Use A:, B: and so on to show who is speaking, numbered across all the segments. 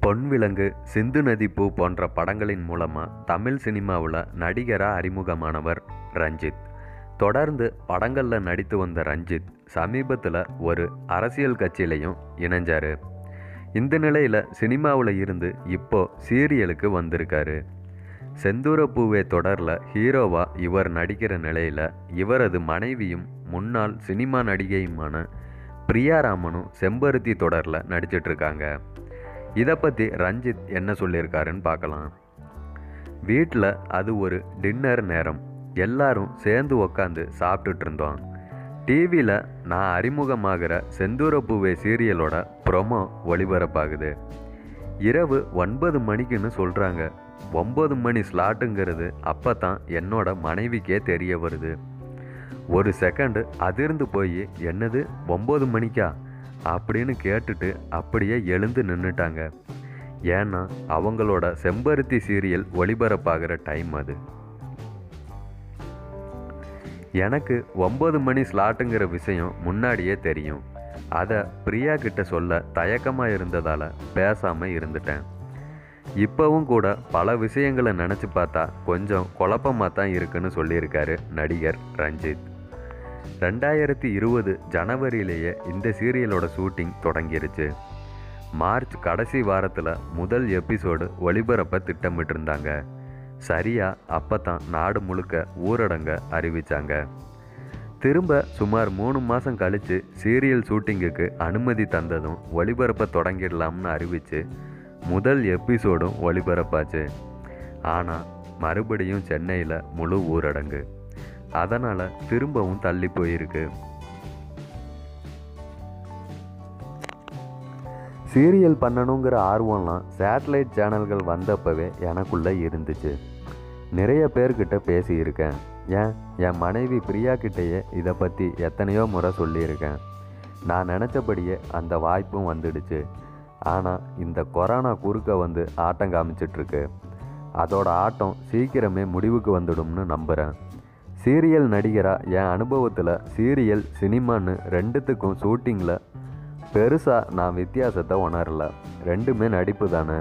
A: பொன்விலங்கு சிந்து நதி பூ போன்ற படங்களின் மூலமாக தமிழ் சினிமாவில் நடிகராக அறிமுகமானவர் ரஞ்சித் தொடர்ந்து படங்களில் நடித்து வந்த ரஞ்சித் சமீபத்தில் ஒரு அரசியல் கட்சியிலையும் இணைஞ்சார் இந்த நிலையில் சினிமாவில் இருந்து இப்போ சீரியலுக்கு வந்திருக்காரு செந்தூர பூவே தொடரில் ஹீரோவா இவர் நடிக்கிற நிலையில் இவரது மனைவியும் முன்னாள் சினிமா நடிகையுமான பிரியாராமனும் செம்பருத்தி தொடரில் நடிச்சிட்டு இருக்காங்க இதை பற்றி ரஞ்சித் என்ன சொல்லியிருக்காருன்னு பார்க்கலாம் வீட்டில் அது ஒரு டின்னர் நேரம் எல்லாரும் சேர்ந்து உக்காந்து சாப்பிட்டுட்டு இருந்தோம் டிவியில் நான் அறிமுகமாகிற செந்தூர பூவே சீரியலோட ப்ரொமோ ஒளிபரப்பாகுது இரவு ஒன்பது மணிக்குன்னு சொல்கிறாங்க ஒம்பது மணி ஸ்லாட்டுங்கிறது அப்போ தான் என்னோட மனைவிக்கே தெரிய வருது ஒரு செகண்டு அதிர்ந்து போய் என்னது ஒம்பது மணிக்கா அப்படின்னு கேட்டுட்டு அப்படியே எழுந்து நின்றுட்டாங்க ஏன்னா அவங்களோட செம்பருத்தி சீரியல் ஒளிபரப்பாகிற டைம் அது எனக்கு ஒம்பது மணி ஸ்லாட்டுங்கிற விஷயம் முன்னாடியே தெரியும் அதை பிரியா கிட்ட சொல்ல தயக்கமாக இருந்ததால் பேசாமல் இருந்துட்டேன் இப்போவும் கூட பல விஷயங்களை நினச்சி பார்த்தா கொஞ்சம் குழப்பமாக தான் இருக்குன்னு சொல்லியிருக்காரு நடிகர் ரஞ்சித் ரெண்டாயிரத்தி இருபது ஜனவரியிலேயே இந்த சீரியலோட ஷூட்டிங் தொடங்கிருச்சு மார்ச் கடைசி வாரத்தில் முதல் எபிசோடு ஒளிபரப்ப திட்டமிட்டிருந்தாங்க சரியா அப்போ தான் நாடு முழுக்க ஊரடங்க அறிவிச்சாங்க திரும்ப சுமார் மூணு மாதம் கழித்து சீரியல் ஷூட்டிங்குக்கு அனுமதி தந்ததும் ஒளிபரப்ப தொடங்கிடலாம்னு அறிவித்து முதல் எபிசோடும் ஒளிபரப்பாச்சு ஆனால் மறுபடியும் சென்னையில் முழு ஊரடங்கு அதனால் திரும்பவும் தள்ளி போயிருக்கு சீரியல் பண்ணணுங்கிற ஆர்வம்லாம் சேட்டலைட் சேனல்கள் வந்தப்பவே எனக்குள்ளே இருந்துச்சு நிறைய பேர்கிட்ட பேசியிருக்கேன் ஏன் என் மனைவி பிரியா கிட்டேயே இதை பற்றி எத்தனையோ முறை சொல்லியிருக்கேன் நான் நினச்சபடியே அந்த வாய்ப்பும் வந்துடுச்சு ஆனால் இந்த கொரோனா குறுக்க வந்து ஆட்டம் காமிச்சிட்ருக்கு அதோட ஆட்டம் சீக்கிரமே முடிவுக்கு வந்துடும்னு நம்புகிறேன் சீரியல் நடிகராக என் அனுபவத்தில் சீரியல் சினிமான்னு ரெண்டுத்துக்கும் ஷூட்டிங்கில் பெருசாக நான் வித்தியாசத்தை உணரல ரெண்டுமே நடிப்பு தானே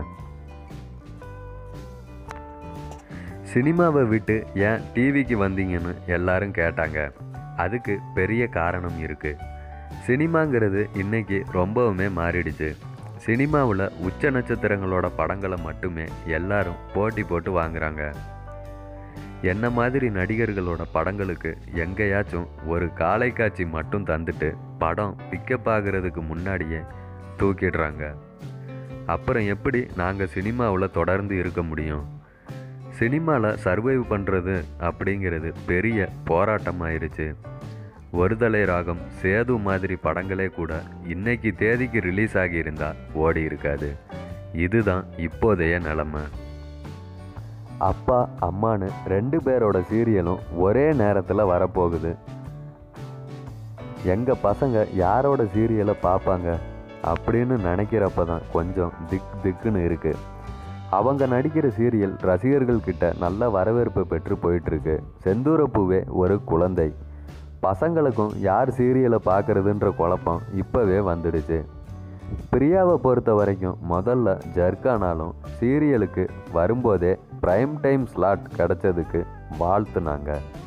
A: சினிமாவை விட்டு ஏன் டிவிக்கு வந்தீங்கன்னு எல்லாரும் கேட்டாங்க அதுக்கு பெரிய காரணம் இருக்குது சினிமாங்கிறது இன்னைக்கு ரொம்பவுமே மாறிடுச்சு சினிமாவில் உச்ச நட்சத்திரங்களோட படங்களை மட்டுமே எல்லாரும் போட்டி போட்டு வாங்குறாங்க என்ன மாதிரி நடிகர்களோட படங்களுக்கு எங்கேயாச்சும் ஒரு காலை காட்சி மட்டும் தந்துட்டு படம் பிக்கப் ஆகிறதுக்கு முன்னாடியே தூக்கிடுறாங்க அப்புறம் எப்படி நாங்கள் சினிமாவில் தொடர்ந்து இருக்க முடியும் சினிமாவில் சர்வைவ் பண்ணுறது அப்படிங்கிறது பெரிய போராட்டமாயிருச்சு ஒருதலை ராகம் சேது மாதிரி படங்களே கூட இன்னைக்கு தேதிக்கு ரிலீஸ் ஆகியிருந்தா ஓடி இருக்காது இதுதான் இப்போதைய நிலமை அப்பா அம்மானு ரெண்டு பேரோட சீரியலும் ஒரே நேரத்தில் வரப்போகுது எங்கள் பசங்க யாரோட சீரியலை பார்ப்பாங்க அப்படின்னு நினைக்கிறப்ப தான் கொஞ்சம் திக் திக்குன்னு இருக்குது அவங்க நடிக்கிற சீரியல் ரசிகர்கள் கிட்ட நல்ல வரவேற்பு பெற்று போயிட்டுருக்கு செந்தூரப்பூவே ஒரு குழந்தை பசங்களுக்கும் யார் சீரியலை பார்க்குறதுன்ற குழப்பம் இப்போவே வந்துடுச்சு பிரியாவை பொறுத்த வரைக்கும் முதல்ல ஜர்க்கானாலும் சீரியலுக்கு வரும்போதே ப்ரைம் டைம் ஸ்லாட் கிடச்சதுக்கு வாழ்த்துனாங்க